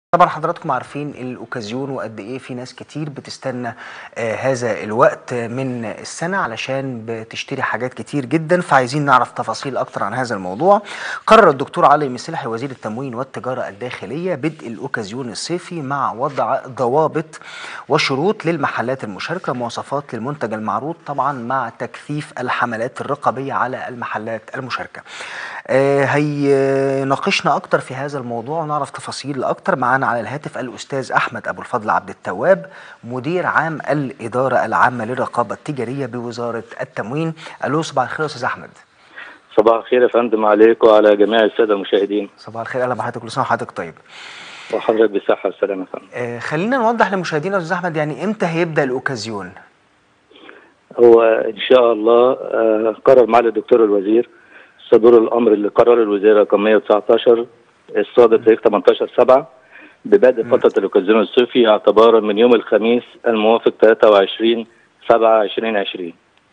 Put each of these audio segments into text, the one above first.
طبعا حضراتكم عارفين الاوكازيون وقد ايه في ناس كتير بتستنى آه هذا الوقت من السنه علشان بتشتري حاجات كتير جدا فعايزين نعرف تفاصيل اكتر عن هذا الموضوع قرر الدكتور علي مصلحي وزير التموين والتجاره الداخليه بدء الاوكازيون الصيفي مع وضع ضوابط وشروط للمحلات المشاركه مواصفات للمنتج المعروض طبعا مع تكثيف الحملات الرقابيه على المحلات المشاركه آه هيناقشنا اكتر في هذا الموضوع ونعرف تفاصيل اكتر معانا على الهاتف الاستاذ احمد ابو الفضل عبد التواب مدير عام الاداره العامه للرقابه التجاريه بوزاره التموين الو صباح الخير يا استاذ احمد صباح الخير يا فندم عليك وعلى جميع الساده المشاهدين صباح الخير اهلا بحضرتك كل سنه وحضرتك طيب وحضرتك بالصحه والسلامه يا فندم آه خلينا نوضح لمشاهدينا يا استاذ احمد يعني امتى هيبدا الاوكازيون هو ان شاء الله آه قرر معالي الدكتور الوزير صدور الامر اللي قرر الوزيره رقم 119 الصادر تاريخ 18 7 ببدء فتره الاوكازيون الصيفي اعتبارا من يوم الخميس الموافق 23 7 2020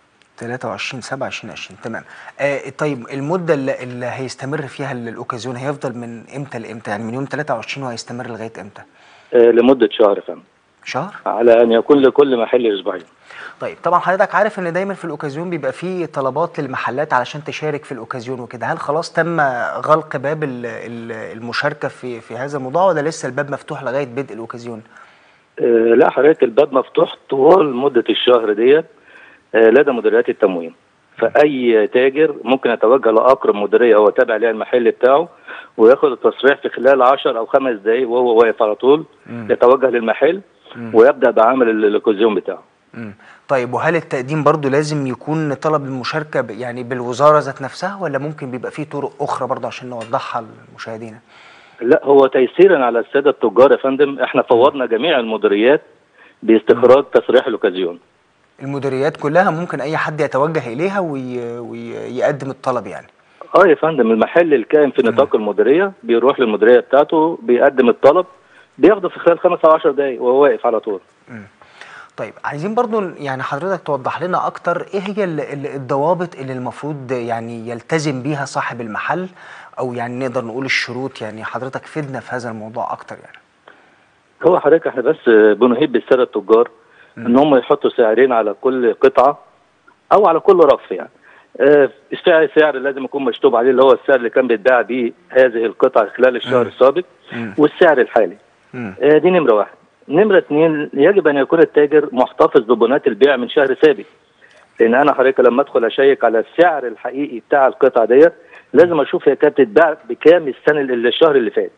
23 7 2020 تمام آه طيب المده اللي, اللي هيستمر فيها الاوكازيون هيفضل من امتى لامتى يعني من يوم 23 وهيستمر لغايه امتى آه لمده شهر فندم شهر على ان يكون لكل محل اسبوعين طيب طبعا حضرتك عارف ان دايما في الاوكازيون بيبقى فيه طلبات للمحلات علشان تشارك في الاوكازيون وكده هل خلاص تم غلق باب المشاركه في في هذا الموضوع ولا لسه الباب مفتوح لغايه بدء الاوكازيون آه لا حضرتك الباب مفتوح طوال مده الشهر ديت آه لدى مديريات التموين فاي تاجر ممكن يتوجه لاقرب مديريه هو تابع ليها المحل بتاعه وياخد التصريح في خلال 10 او 5 دقائق وهو واقف على طول م. يتوجه للمحل م. ويبدا بعمل الاوكازيون بتاعه مم. طيب وهل التقديم برضو لازم يكون طلب المشاركة يعني بالوزارة ذات نفسها ولا ممكن بيبقى فيه طرق أخرى برضو عشان نوضحها لمشاهدينا؟ لا هو تيسيرا على السادة التجار يا فندم احنا فوضنا جميع المديريات باستخراج تصريح الأوكازيون المديريات كلها ممكن أي حد يتوجه إليها وي... ويقدم الطلب يعني اه يا فندم المحل الكائن في نطاق المديرية بيروح للمديرية بتاعته بيقدم الطلب بياخده في خلال خمس أو 10 دقايق وهو واقف على طول م. طيب عايزين برضو يعني حضرتك توضح لنا اكتر ايه هي الضوابط اللي المفروض يعني يلتزم بيها صاحب المحل او يعني نقدر نقول الشروط يعني حضرتك فدنا في هذا الموضوع اكتر يعني هو حضرتك احنا بس بنهيب بالساده التجار ان هم يحطوا سعرين على كل قطعه او على كل رف يعني آه السعر سعر لازم يكون مكتوب عليه اللي هو السعر اللي كان بيتباع بيه هذه القطعه خلال الشهر السابق والسعر الحالي آه دي نمره واحد نمرة اثنين يجب أن يكون التاجر محتفظ ببنات البيع من شهر سابق لأن أنا حضرتك لما أدخل أشيك على السعر الحقيقي بتاع القطعة ديت لازم أشوف هي كانت بتتباع بكام السنة الشهر اللي فات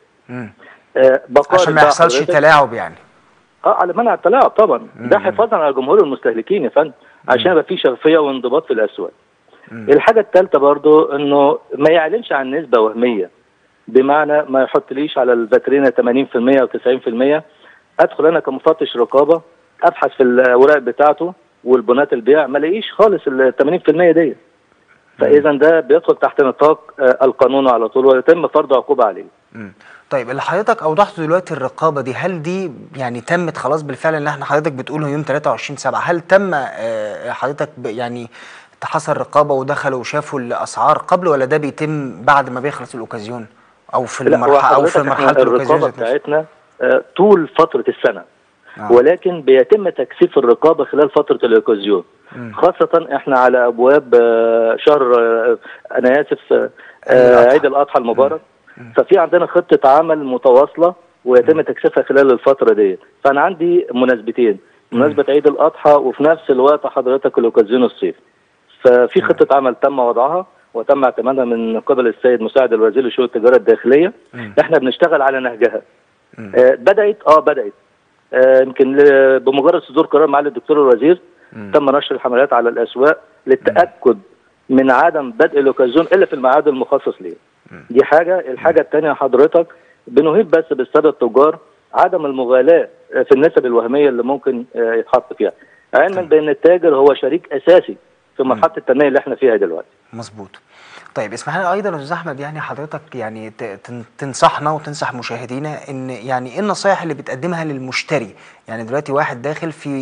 آه عشان ما يحصلش تلاعب يعني اه على منع التلاعب طبعا مم. ده حفاظا على جمهور المستهلكين يا فندم عشان يبقى في شفافيه وانضباط في الاسواق الحاجه الثالثه برضو انه ما يعلنش عن نسبه وهميه بمعنى ما يحطليش على الفاترينا 80% او 90% ادخل انا كمفتش رقابه ابحث في الاوراق بتاعته والبنات البيع ما الاقيش خالص ال 80% دي فاذا ده بيدخل تحت نطاق القانون على طول ويتم فرض عقوبه عليه. مم. طيب اللي حضرتك اوضحته دلوقتي الرقابه دي هل دي يعني تمت خلاص بالفعل اللي احنا حضرتك بتقوله يوم 23 7 هل تم حضرتك يعني حصل رقابه ودخلوا وشافوا الاسعار قبل ولا ده بيتم بعد ما بيخلص الاوكازيون او في المرحله او في مرحله الرقابه بتاعتنا طول فترة السنة آه. ولكن بيتم تكثيف الرقابة خلال فترة الإيكوزيون خاصة احنا على أبواب شهر أنا آسف عيد الأضحى المبارك مم. ففي عندنا خطة عمل متواصلة ويتم تكثيفها خلال الفترة دي فأنا عندي مناسبتين مناسبة عيد الأضحى وفي نفس الوقت حضرتك الإيكوزيون الصيف ففي خطة عمل تم وضعها وتم اعتمادها من قبل السيد مساعد الوزير لشؤون التجارة الداخلية مم. احنا بنشتغل على نهجها آه بدات اه بدات يمكن آه بمجرد صدور قرار معالي الدكتور الوزير مم. تم نشر الحملات على الاسواق للتاكد مم. من عدم بدء الاوكازيون الا في الميعاد المخصص ليه دي حاجه الحاجه الثانيه حضرتك بنهيب بس بالساده التجار عدم المغالاه في النسب الوهميه اللي ممكن آه يتحط فيها علما بان التاجر هو شريك اساسي في مرحله التنميه اللي احنا فيها دلوقتي مظبوط طيب اسمح لي ايضا يا استاذ احمد يعني حضرتك يعني تنصحنا وتنصح مشاهدينا ان يعني ايه النصائح اللي بتقدمها للمشتري يعني دلوقتي واحد داخل في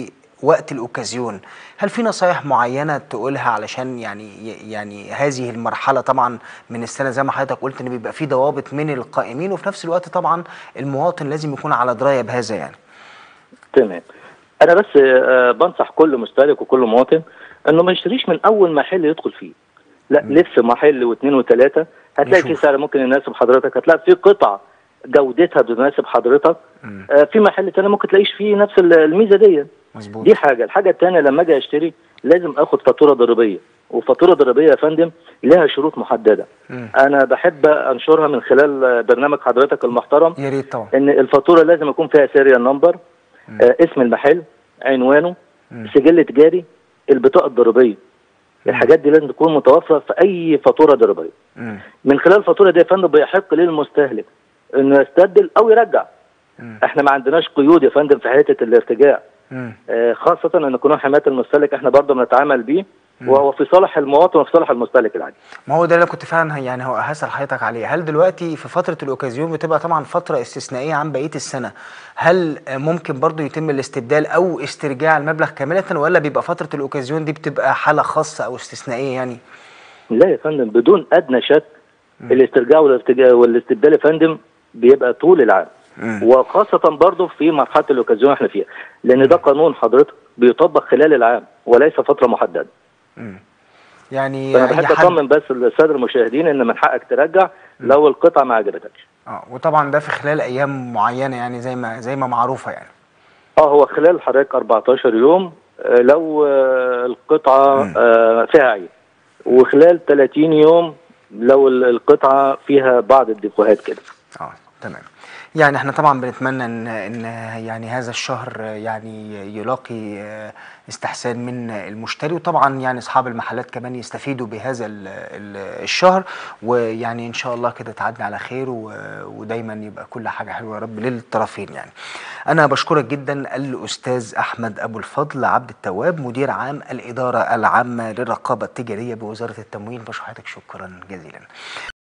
وقت الاوكازيون هل في نصايح معينه تقولها علشان يعني يعني هذه المرحله طبعا من السنه زي ما حضرتك قلت ان بيبقى في ضوابط من القائمين وفي نفس الوقت طبعا المواطن لازم يكون على درايه بهذا يعني تمام انا بس آه، بنصح كل مستهلك وكل مواطن انه ما يشتريش من اول محل يدخل فيه لا لف محل واثنين وثلاثه هتلاقي يشوف. في سعر ممكن يناسب حضرتك هتلاقي في قطع جودتها بتناسب حضرتك مم. آه، في محل تاني ممكن تلاقيش فيه نفس ال- الميزه دي مظبوط دي حاجه الحاجه الثانيه لما اجي اشتري لازم اخد فاتوره ضريبيه وفاتوره ضريبيه يا فندم لها شروط محدده مم. انا بحب انشرها من خلال آه، برنامج حضرتك المحترم يا ريت طبعا ان الفاتوره لازم يكون فيها سيريال نمبر آه اسم المحل عنوانه مم. سجل تجاري البطاقه الضريبيه الحاجات دي لازم تكون متوفره في اي فاتوره ضريبيه مم. من خلال الفاتوره دي يا فندم بيحق للمستهلك انه يستبدل او يرجع مم. احنا ما عندناش قيود يا فندم في حته الارتجاع مم. آه خاصه ان قانون حمايه المستهلك احنا برضه بنتعامل بيه وهو في صالح المواطن وفي صالح المستهلك العادي ما هو ده اللي كنت فعلا يعني هو هسأل حضرتك عليه هل دلوقتي في فترة الأوكازيون بتبقى طبعا فترة استثنائية عن بقية السنة هل ممكن برضو يتم الاستبدال أو استرجاع المبلغ كاملة ولا بيبقى فترة الأوكازيون دي بتبقى حالة خاصة أو استثنائية يعني لا يا فندم بدون ادنى شك الاسترجاع والارتجاع والاستبدال يا فندم بيبقى طول العام مم. وخاصة برضه في مرحلة الأوكازيون احنا فيها لأن ده قانون حضرتك بيطبق خلال العام وليس فترة محددة مم. يعني فأنا أي بحب حد أطمن بس السادة المشاهدين إن من حقك ترجع لو القطعة ما عجبتكش اه وطبعا ده في خلال أيام معينة يعني زي ما زي ما معروفة يعني اه هو خلال حضرتك 14 يوم آه، لو آه، القطعة آه، فيها عيب وخلال 30 يوم لو ال- القطعة فيها بعض الديفوهات كده اه تمام يعني احنا طبعا بنتمنى ان ان يعني هذا الشهر يعني يلاقي آه، استحسان من المشتري وطبعا يعني اصحاب المحلات كمان يستفيدوا بهذا ال- ال- الشهر ويعني ان شاء الله كده تعدي على خير و- ودايما يبقى كل حاجه حلوه يا رب للطرفين يعني انا بشكرك جدا الاستاذ احمد ابو الفضل عبد التواب مدير عام الاداره العامه للرقابه التجاريه بوزاره التموين بشكرك شكرا جزيلا